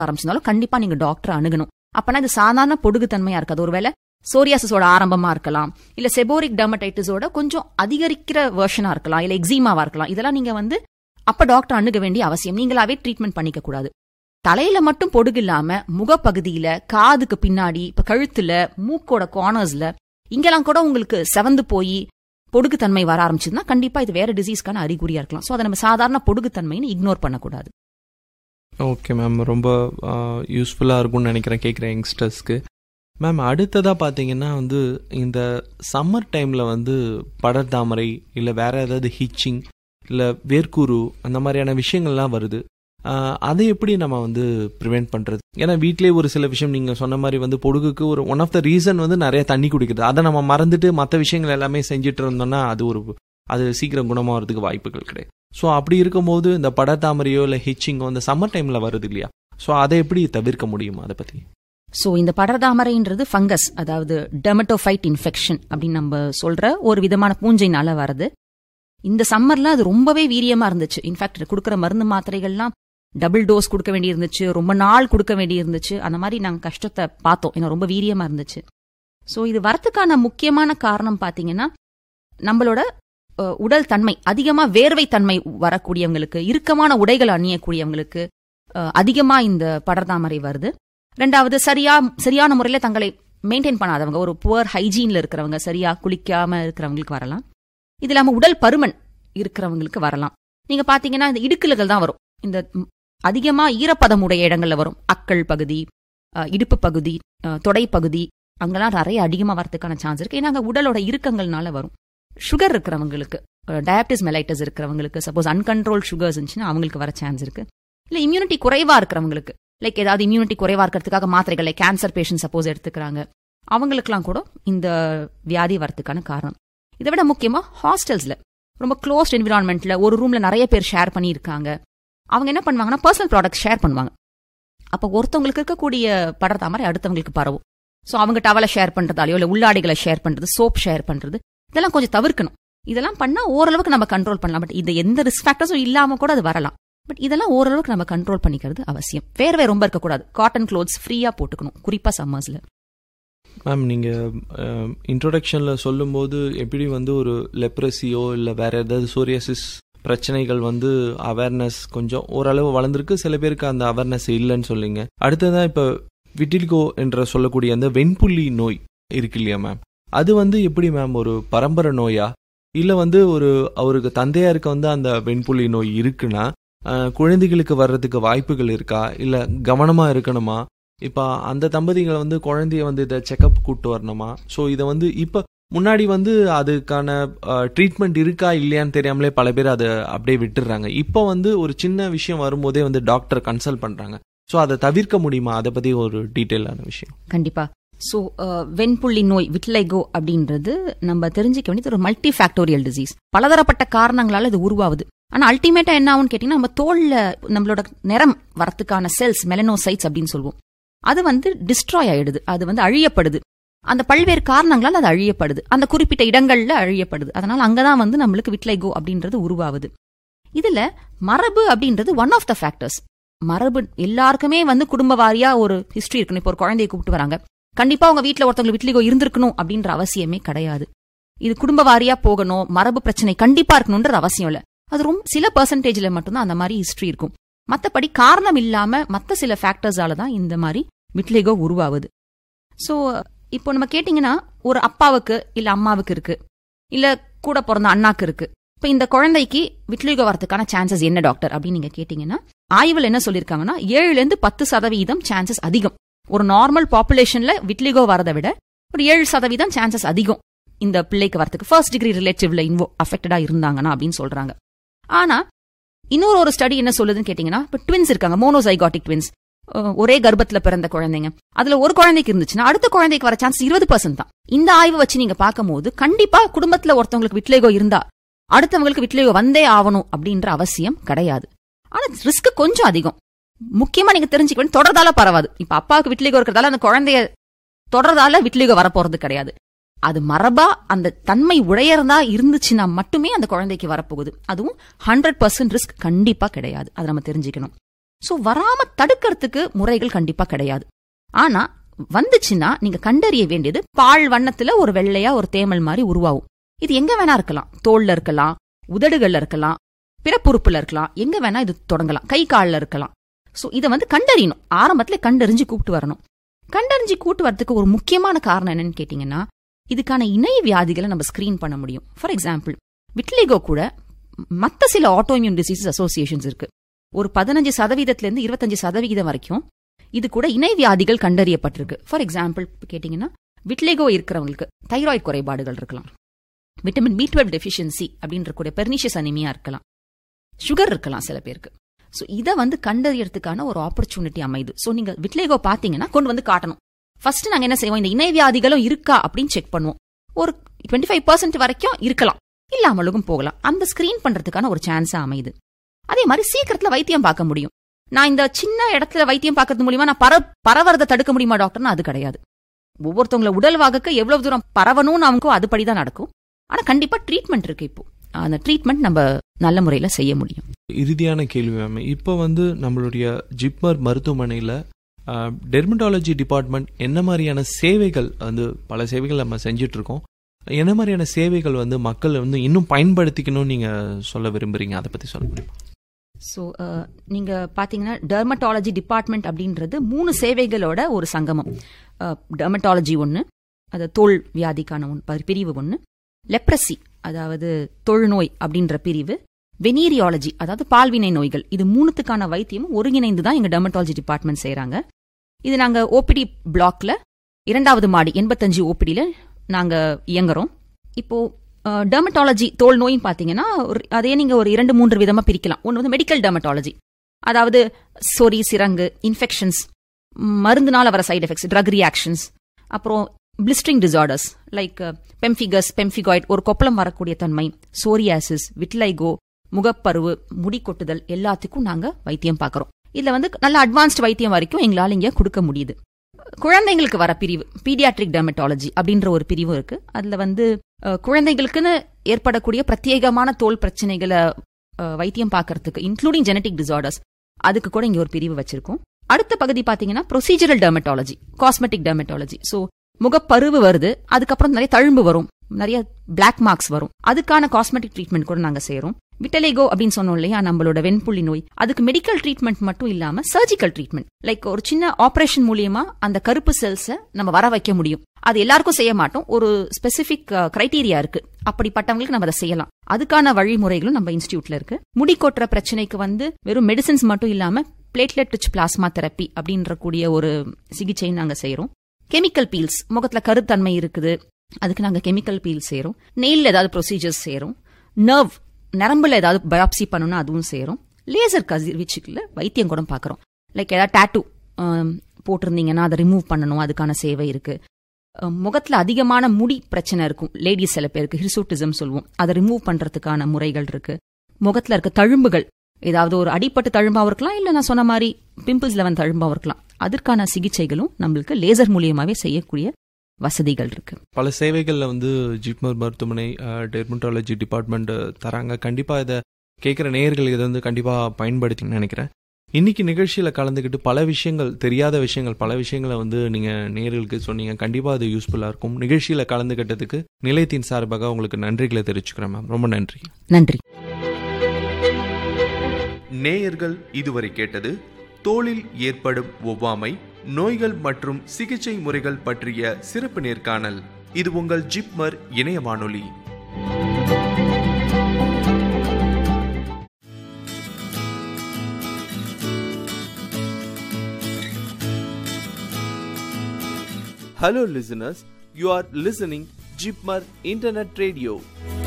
ஆரம்பிச்சிருந்தாலும் கண்டிப்பா நீங்க டாக்டர் அணுகணும் அப்பனா இது சாதாரண பொடுகுத்தன்மையா இருக்காது ஒருவேளை சோரியாசிஸோட ஆரம்பமா இருக்கலாம் இல்ல செபோரிக் டெர்மடைட்டிஸோட கொஞ்சம் அதிகரிக்கிற வெர்ஷனா இருக்கலாம் இல்ல எக்ஸிமாவா இருக்கலாம் இதெல்லாம் நீங்க வந்து அப்ப டாக்டர் அணுக வேண்டிய அவசியம் நீங்களாவே ட்ரீட்மெண்ட் பண்ணிக்க கூடாது தலையில மட்டும் பொடுகு இல்லாம முகப்பகுதியில காதுக்கு பின்னாடி இப்ப கழுத்துல மூக்கோட கார்னர்ஸ்ல இங்கெல்லாம் கூட உங்களுக்கு செவந்து போய் பொடுகுத்தன்மை வர ஆரம்பிச்சதுன்னா கண்டிப்பா இது வேற டிசீஸ்க்கான அறிகுறியா இருக்கலாம் சோ அதை நம்ம சாதாரண பொடுகுத்தன்மைன்னு இக்னோர் பண்ணக்கூடாது ஓகே மேம் ரொம்ப யூஸ்ஃபுல்லாக இருக்கும்னு நினைக்கிறேன் கேட்குற யங்ஸ்டர்ஸ்க்கு மேம் அடுத்ததாக பார்த்தீங்கன்னா வந்து இந்த சம்மர் டைமில் வந்து படர்தாமரை இல்லை வேற ஏதாவது ஹிச்சிங் இல்லை வேர்க்குரு அந்த மாதிரியான விஷயங்கள்லாம் வருது ஆஹ் அதை எப்படி நம்ம வந்து ப்ரிவெண்ட் பண்ணுறது ஏன்னா வீட்டிலேயே ஒரு சில விஷயம் நீங்கள் சொன்ன மாதிரி வந்து பொடுகுக்கு ஒரு ஒன் ஆஃப் த ரீசன் வந்து நிறைய தண்ணி குடிக்கிறது அதை நம்ம மறந்துட்டு மற்ற விஷயங்கள் எல்லாமே செஞ்சுட்டு இருந்தோம்னா அது ஒரு அது சீக்கிரம் குணமாகிறதுக்கு வாய்ப்புகள் கிடையாது ஸோ அப்படி இருக்கும்போது இந்த படத்தாமரையோ இல்லை ஹிச்சிங்கோ இந்த சம்மர் டைமில் வருது இல்லையா ஸோ அதை எப்படி தவிர்க்க முடியும் அதை பற்றி சோ இந்த படர்தாமரைன்றது ஃபங்கஸ் அதாவது டெமட்டோஃபைட் இன்ஃபெக்ஷன் அப்படின்னு நம்ம சொல்ற ஒரு விதமான பூஞ்சைனால வருது இந்த சம்மர்ல அது ரொம்பவே வீரியமா இருந்துச்சு இன்ஃபேக்ட் கொடுக்குற மருந்து மாத்திரைகள்லாம் டபுள் டோஸ் கொடுக்க வேண்டி இருந்துச்சு ரொம்ப நாள் கொடுக்க வேண்டி இருந்துச்சு அந்த மாதிரி நாங்க கஷ்டத்தை பார்த்தோம் ஏன்னா ரொம்ப வீரியமா இருந்துச்சு சோ இது வரத்துக்கான முக்கியமான காரணம் பாத்தீங்கன்னா நம்மளோட அஹ், உடல் தன்மை அதிகமா வேர்வை தன்மை வரக்கூடியவங்களுக்கு இறுக்கமான உடைகள் அணியக்கூடியவங்களுக்கு அஹ், அதிகமா இந்த படர்தாமரை வருது ரெண்டாவது சரியா சரியான முறையில தங்களை மெயின்டைன் பண்ணாதவங்க ஒரு புவர் ஹைஜீன்ல இருக்கிறவங்க சரியா குளிக்காம இருக்கிறவங்களுக்கு வரலாம் இது இல்லாம உடல் பருமன் இருக்கிறவங்களுக்கு வரலாம் நீங்க பாத்தீங்கன்னா இந்த இடுக்கல்கள் தான் வரும் இந்த ம், அதிகமா ஈரப்பதம் உடைய இடங்கள்ல வரும் அக்கள் பகுதி அஹ், இடுப்பு பகுதி அஹ், தொடை பகுதி அங்கெல்லாம் நிறைய அதிகமா வரதுக்கான சான்ஸ் இருக்கு ஏன்னா அங்க உடலோட இறுக்கங்கள்னால வரும் சுகர் இருக்கிறவங்களுக்கு டயபிட்டிஸ் மெலைட்டஸ் இருக்கிறவங்களுக்கு சப்போஸ் அன்கண்ட்ரோல் சுகர்ஸ் இருந்துச்சுன்னா அவங்களுக்கு வர சான்ஸ் இருக்கு இல்ல இம்யூனிட்டி குறைவா இருக்கிறவங்களுக்கு லைக் ஏதாவது இம்யூனிட்டி குறைவா இருக்கிறதுக்காக மாத்திரைகள் லைக் கேன்சர் பேஷண்ட் சப்போஸ் எடுத்துக்கிறாங்க அவங்களுக்குலாம் கூட இந்த வியாதி வரதுக்கான காரணம் இதை விட முக்கியமா ஹாஸ்டல்ஸ்ல ரொம்ப க்ளோஸ்ட் என்விரான்மெண்ட்ல ஒரு ரூம்ல நிறைய பேர் ஷேர் பண்ணியிருக்காங்க அவங்க என்ன பண்ணுவாங்கன்னா பர்சனல் ப்ராடக்ட் ஷேர் பண்ணுவாங்க அப்ப ஒருத்தவங்களுக்கு இருக்கக்கூடிய படர்தாமரை அடுத்தவங்களுக்கு பரவும் சோ அவங்க டவலை ஷேர் பண்றதாலயோ இல்ல உள்ளாடைகளை ஷேர் பண்றது சோப் ஷேர் பண்றது இதெல்லாம் கொஞ்சம் தவிர்க்கணும் இதெல்லாம் பண்ணா ஓரளவுக்கு நம்ம கண்ட்ரோல் பண்ணலாம் பட் இது எந்த ரிஸ்க் ஃபேக்டர்ஸும் இல்லாம கூட அது வரலாம் பட் இதெல்லாம் ஓரளவுக்கு நம்ம கண்ட்ரோல் பண்ணிக்கிறது அவசியம் வேர்வை ரொம்ப இருக்கக்கூடாது காட்டன் க்ளோத்ஸ் ஃப்ரீயா போட்டுக்கணும் குறிப்பா சம்மர்ஸ்ல மேம் நீங்கள் இன்ட்ரோடக்ஷனில் சொல்லும்போது எப்படி வந்து ஒரு லெப்ரஸியோ இல்லை வேற ஏதாவது சோரியாசிஸ் பிரச்சனைகள் வந்து அவேர்னஸ் கொஞ்சம் ஓரளவு வளர்ந்துருக்கு சில பேருக்கு அந்த அவேர்னஸ் இல்லைன்னு சொல்லிங்க அடுத்ததான் இப்போ விட்டில்கோ என்ற சொல்லக்கூடிய அந்த வெண்புள்ளி நோய் இருக்கு இல்லையா மேம் அது வந்து எப்படி மேம் ஒரு பரம்பரை நோயா இல்லை வந்து ஒரு அவருக்கு தந்தையாருக்கு வந்து அந்த வெண்புள்ளி நோய் இருக்குன்னா அஹ், குழந்தைகளுக்கு வர்றதுக்கு வாய்ப்புகள் இருக்கா இல்லை கவனமாக இருக்கணுமா இப்போ அந்த தம்பதிகள் வந்து குழந்தைய வந்து இதை செக்கப் கூட்டு வரணுமா ஸோ இதை வந்து இப்போ முன்னாடி வந்து அதுக்கான ட்ரீட்மெண்ட் இருக்கா இல்லையான்னு தெரியாமலே பல பேர் அதை அப்படியே விட்டுடுறாங்க இப்போ வந்து ஒரு சின்ன விஷயம் வரும்போதே வந்து டாக்டர் கன்சல்ட் பண்ணுறாங்க ஸோ அதை தவிர்க்க முடியுமா அதை பற்றி ஒரு டீட்டெயிலான விஷயம் கண்டிப்பா சோ வெண்புள்ளி நோய் விட்லைகோ அப்படின்றது நம்ம தெரிஞ்சுக்க வேண்டியது ஒரு மல்டி ஃபேக்டோரியல் டிசீஸ் பலதரப்பட்ட காரணங்களால இது உருவாகுது ஆனா அல்டிமேட்டா என்ன ஆகும்னு கேட்டீங்கன்னா நம்ம தோல்ல நம்மளோட நிறம் வரத்துக்கான செல்ஸ் மெலனோசைட்ஸ் அப்படின்னு சொல்லுவோம் அது வந்து டிஸ்ட்ராய் ஆயிடுது அது வந்து அழியப்படுது அந்த பல்வேறு காரணங்களால் அது அழியப்படுது அந்த குறிப்பிட்ட இடங்கள்ல அழியப்படுது அதனால அங்கதான் வந்து நம்மளுக்கு விட்லைகோ அப்படின்றது உருவாகுது இதுல மரபு அப்படின்றது ஒன் ஆஃப் த ஃபேக்டர்ஸ் மரபு எல்லாருக்குமே வந்து குடும்ப வாரியா ஒரு ஹிஸ்டரி இருக்கணும் இப்போ ஒரு குழந்தையை கூப்பிட்டு வராங்க கண்டிப்பா உங்க வீட்ல ஒருத்தவங்க விட்லிகோ இருந்திருக்கணும் அப்படின்ற அவசியமே கிடையாது இது குடும்ப வாரியா போகணும் மரபு பிரச்சனை கண்டிப்பா இருக்கணும்ன்ற அவசியம் இல்ல அது ரொம்ப சில பெர்சன்டேஜ்ல மட்டும்தான் அந்த மாதிரி ஹிஸ்டரி இருக்கும் மத்தபடி காரணம் இல்லாம மத்த சில ஃபேக்டர்ஸால தான் இந்த மாதிரி விட்லிகோ உருவாகுது சோ இப்போ நம்ம கேட்டிங்கன்னா ஒரு அப்பாவுக்கு இல்ல அம்மாவுக்கு இருக்கு இல்ல கூட பிறந்த அண்ணாக்கு இருக்கு இப்ப இந்த குழந்தைக்கு விட்லிகோ வரதுக்கான சான்சஸ் என்ன டாக்டர் அப்படின்னு நீங்க கேட்டீங்கன்னா ஆய்வுல என்ன சொல்லிருக்காங்கன்னா ஏழுல இருந்து பத்து சதவீதம் சான்சஸ் அதிகம் ஒரு நார்மல் பாப்புலேஷன்ல விட்லிகோ வரதை விட ஒரு ஏழு சதவீதம் சான்சஸ் அதிகம் இந்த பிள்ளைக்கு வரதுக்கு ஃபர்ஸ்ட் டிகிரி ரிலேட்டிவ்ல இன்வோ அஃபெக்டடா இருந்தாங்கன்னா அப்படின்னு சொல்றாங்க ஆனா இன்னொரு ஒரு ஸ்டடி என்ன சொல்லுதுன்னு கேட்டீங்கன்னா இப்ப ட்வின்ஸ் இருக்காங்க மோனோசைகாட்டிக் ட்வின்ஸ் ஒரே கர்ப்பத்துல பிறந்த குழந்தைங்க அதுல ஒரு குழந்தைக்கு இருந்துச்சுன்னா அடுத்த குழந்தைக்கு வர சான்ஸ் இருபது பர்சன்ட் தான் இந்த ஆய்வு வச்சு நீங்க பார்க்கும்போது கண்டிப்பா குடும்பத்துல ஒருத்தவங்களுக்கு விட்லேகோ இருந்தா அடுத்தவங்களுக்கு விட்லேகோ வந்தே ஆகணும் அப்படின்ற அவசியம் கிடையாது ஆனா ரிஸ்க் கொஞ்சம் அதிகம் முக்கியமா நீங்க தெரிஞ்சுக்க வேண்டிய தொடர்தால பரவாது இப்ப அப்பாவுக்கு விட்லிகோ இருக்கிறதால அந்த குழந்தைய தொடர்தால விட்லிகோ வரப்போறது கிடையாது அது மரபா அந்த தன்மை உடையறதா இருந்துச்சுன்னா மட்டுமே அந்த குழந்தைக்கு வரப்போகுது அதுவும் ஹண்ட்ரட் பர்சன்ட் ரிஸ்க் கண்டிப்பா கிடையாது அதை நம்ம தெரிஞ்சுக்கணும் சோ வராம தடுக்கிறதுக்கு முறைகள் கண்டிப்பா கிடையாது ஆனா வந்துச்சுன்னா நீங்க கண்டறிய வேண்டியது பால் வண்ணத்துல ஒரு வெள்ளையா ஒரு தேமல் மாதிரி உருவாகும் இது எங்க வேணா இருக்கலாம் தோல்ல இருக்கலாம் உதடுகள்ல இருக்கலாம் பிறப்புறுப்புல இருக்கலாம் எங்க வேணா இது தொடங்கலாம் கை கால்ல இருக்கலாம் சோ இதை வந்து கண்டறியணும் ஆரம்பத்துல கண்டறிஞ்சு கூப்பிட்டு வரணும் கண்டறிஞ்சு கூட்டு வரதுக்கு ஒரு முக்கியமான காரணம் என்னன்னு கேட்டீங்கன்னா இதுக்கான இணை வியாதிகளை நம்ம ஸ்கிரீன் பண்ண முடியும் ஃபார் எக்ஸாம்பிள் விட்லிகோ கூட மத்த சில ஆட்டோஇம்யூன் டிசீசஸ் அசோசியேஷன்ஸ் இருக்கு ஒரு பதினஞ்சு சதவீதத்துல இருந்து இருபத்தஞ்சு சதவிகிதம் வரைக்கும் இது கூட இணை வியாதிகள் கண்டறியப்பட்டிருக்கு ஃபார் எக்ஸாம்பிள் கேட்டீங்கன்னா விட்லிகோ இருக்கிறவங்களுக்கு தைராய்டு குறைபாடுகள் இருக்கலாம் விட்டமின் பி டுவெல் டெஃபிஷியன்சி அப்படின்ற கூட பெர்னிஷியஸ் அனிமியா இருக்கலாம் சுகர் இருக்கலாம் சில பேருக்கு ஸோ இதை வந்து கண்டறியறதுக்கான ஒரு ஆப்பர்ச்சுனிட்டி அமைது ஸோ நீங்க விட்லேகோ பாத்தீங்கன்னா கொண்டு வந்து காட்டணும் ஃபர்ஸ்ட் நாங்க என்ன செய்வோம் இந்த இணை வியாதிகளும் இருக்கா அப்படின்னு செக் பண்ணுவோம் ஒரு டுவெண்ட்டி ஃபைவ் பர்சன்ட் வரைக்கும் இருக்கலாம் இல்லாமலும் போகலாம் அந்த ஸ்கிரீன் பண்றதுக்கான ஒரு சான்ஸா அமையுது அதே மாதிரி சீக்கிரத்துல வைத்தியம் பார்க்க முடியும் நான் இந்த சின்ன இடத்துல வைத்தியம் பார்க்கறது மூலியமா நான் பர பரவறதை தடுக்க முடியுமா டாக்டர்னா அது கிடையாது ஒவ்வொருத்தவங்கள உடல் வாகக்க எவ்வளவு தூரம் பரவணும்னு அவங்க அதுபடிதான் நடக்கும் ஆனா கண்டிப்பா ட்ரீட்மெண்ட் இருக்கு இப்போ அந்த ட்ரீட்மெண்ட் நம்ம நல்ல முறையில செய்ய முடியும் இறுதியான கேள்வி மேம் இப்போ வந்து நம்மளுடைய ஜிப்மர் மருத்துவமனையில் டெர்மட்டாலஜி டிபார்ட்மெண்ட் என்ன மாதிரியான சேவைகள் வந்து பல சேவைகள் நம்ம செஞ்சுட்டு இருக்கோம் என்ன மாதிரியான சேவைகள் வந்து மக்கள் வந்து இன்னும் பயன்படுத்திக்கணும்னு நீங்க சொல்ல விரும்புறீங்க அதை பத்தி சொல்ல முடியுமா ஸோ நீங்க பாத்தீங்கன்னா டெர்மட்டாலஜி டிபார்ட்மெண்ட் அப்படின்றது மூணு சேவைகளோட ஒரு சங்கமம் டெர்மட்டாலஜி ஒன்று அது தோல் வியாதிக்கான ஒன்று பிரிவு ஒன்று லெப்ரசி அதாவது தொழுநோய் அப்படின்ற பிரிவு வெனீரியாலஜி அதாவது பால்வினை நோய்கள் இது மூணுத்துக்கான வைத்தியமும் ஒருங்கிணைந்து தான் எங்க டெர்மட்டாலஜி டிபார்ட்மெண்ட் செய்யறாங்க இது நாங்க ஓபிடி பிளாக்ல இரண்டாவது மாடி எண்பத்தஞ்சு ஓபிடியில நாங்க இயங்குறோம் இப்போ டெர்மட்டாலஜி தோல் நோயின்னு பாத்தீங்கன்னா அதே நீங்க ஒரு இரண்டு மூன்று விதமா பிரிக்கலாம் ஒன்று வந்து மெடிக்கல் டெர்மட்டாலஜி அதாவது சொறி சிரங்கு இன்ஃபெக்ஷன்ஸ் மருந்துனால வர சைடு எஃபெக்ட்ஸ் ட்ரக் ரியாக்ஷன்ஸ் அப்புறம் blistering disorders like pemphigus pemphigoid ஒரு கொப்பளம் வரக்கூடிய தன்மை சோரியாசிஸ் விட்லைகோ முகப்பருவு முடி கொட்டுதல் எல்லாத்துக்கும் நாங்க வைத்தியம் பார்க்கறோம் இதுல வந்து நல்ல அட்வான்ஸ்ட் வைத்தியம் வரைக்கும் எங்களால இங்க கொடுக்க முடியுது குழந்தைங்களுக்கு வர பிரிவு பீடியாட்ரிக் டெர்மட்டாலஜி அப்படின்ற ஒரு பிரிவு இருக்கு அதுல வந்து குழந்தைகளுக்குன்னு ஏற்படக்கூடிய பிரத்யேகமான தோல் பிரச்சனைகளை வைத்தியம் பார்க்கறதுக்கு இன்க்ளூடிங் ஜெனட்டிக் டிசார்டர்ஸ் அதுக்கு கூட இங்க ஒரு பிரிவு வச்சிருக்கோம் அடுத்த பகுதி பாத்தீங்கன்னா procedural dermatology cosmetic dermatology so முகப்பருவு வருது அதுக்கப்புறம் நிறைய தழும்பு வரும் நிறைய பிளாக் மார்க்ஸ் வரும் அதுக்கான காஸ்மெட்டிக் ட்ரீட்மெண்ட் கூட நாங்க செய்யறோம் விட்டலேகோ அப்படின்னு சொன்னோம் இல்லையா நம்மளோட வெண்புள்ளி நோய் அதுக்கு மெடிக்கல் ட்ரீட்மெண்ட் மட்டும் இல்லாம சர்ஜிக்கல் ட்ரீட்மெண்ட் லைக் ஒரு சின்ன ஆபரேஷன் மூலியமா அந்த கருப்பு செல்ஸை நம்ம வர வைக்க முடியும் அது எல்லாருக்கும் செய்ய மாட்டோம் ஒரு ஸ்பெசிபிக் கிரைட்டீரியா இருக்கு அப்படிப்பட்டவங்களுக்கு நம்ம அதை செய்யலாம் அதுக்கான வழிமுறைகளும் நம்ம இன்ஸ்டியூட்ல இருக்கு முடி கொட்டுற பிரச்சனைக்கு வந்து வெறும் மெடிசின்ஸ் மட்டும் இல்லாம பிளேட்லெட் ரிச் பிளாஸ்மா தெரப்பி அப்படின்ற கூடிய ஒரு சிகிச்சை நாங்க செய்யறோம் கெமிக்கல் பீல்ஸ் முகத்துல கருத்தன்மை இருக்குது அதுக்கு நாங்க கெமிக்கல் பீல் செய்யறோம் நெயில் ஏதாவது ப்ரொசீஜர்ஸ் செய்யறோம் நர்வ் நரம்புல ஏதாவது பயாப்சி பண்ணணும்னா அதுவும் செய்யறோம் லேசர் கதிர்வீச்சுக்குள்ள வைத்தியம் கூட பாக்குறோம் லைக் ஏதாவது டேட்டூ போட்டிருந்தீங்கன்னா அதை ரிமூவ் பண்ணணும் அதுக்கான சேவை இருக்கு முகத்துல அதிகமான முடி பிரச்சனை இருக்கும் லேடிஸ் சில பேருக்கு ஹிர்சூட்டிசம் சொல்லுவோம் அதை ரிமூவ் பண்றதுக்கான முறைகள் இருக்கு முகத்துல இருக்க தழும்புகள் ஏதாவது ஒரு அடிப்பட்டு தழும்பாவும் இருக்கலாம் இல்ல நான் சொன்ன மாதிரி பிம்பிள்ஸ்ல வந்து தழும்பாவும் இருக்கலாம் அதற்கான சிகிச்சைகளும் நம்மளுக்கு லேசர் மூலியமாவே செய்யக்கூடிய வசதிகள் இருக்கு பல சேவைகள்ல வந்து ஜிப்மர் மருத்துவமனை டெர்மட்டாலஜி டிபார்ட்மெண்ட் தராங்க கண்டிப்பா இதை கேட்குற நேயர்கள் இதை வந்து கண்டிப்பா பயன்படுத்தின்னு நினைக்கிறேன் இன்னைக்கு நிகழ்ச்சியில கலந்துக்கிட்டு பல விஷயங்கள் தெரியாத விஷயங்கள் பல விஷயங்களை வந்து நீங்க நேர்களுக்கு சொன்னீங்க கண்டிப்பா அது யூஸ்ஃபுல்லா இருக்கும் நிகழ்ச்சியில கலந்துக்கிட்டதுக்கு நிலையத்தின் சார்பாக உங்களுக்கு நன்றிகளை தெரிவிச்சுக்கிறேன் மேம் ரொம்ப நன்றி நன்றி நேயர்கள் இதுவரை கேட்டது தோளில் ஏற்படும் ஒவ்வாமை நோய்கள் மற்றும் சிகிச்சை முறைகள் பற்றிய சிறப்பு நேர்காணல் இது உங்கள் ஜிப்மர் இணைய வானொலி Hello listeners, you are listening Jipmar Internet Radio.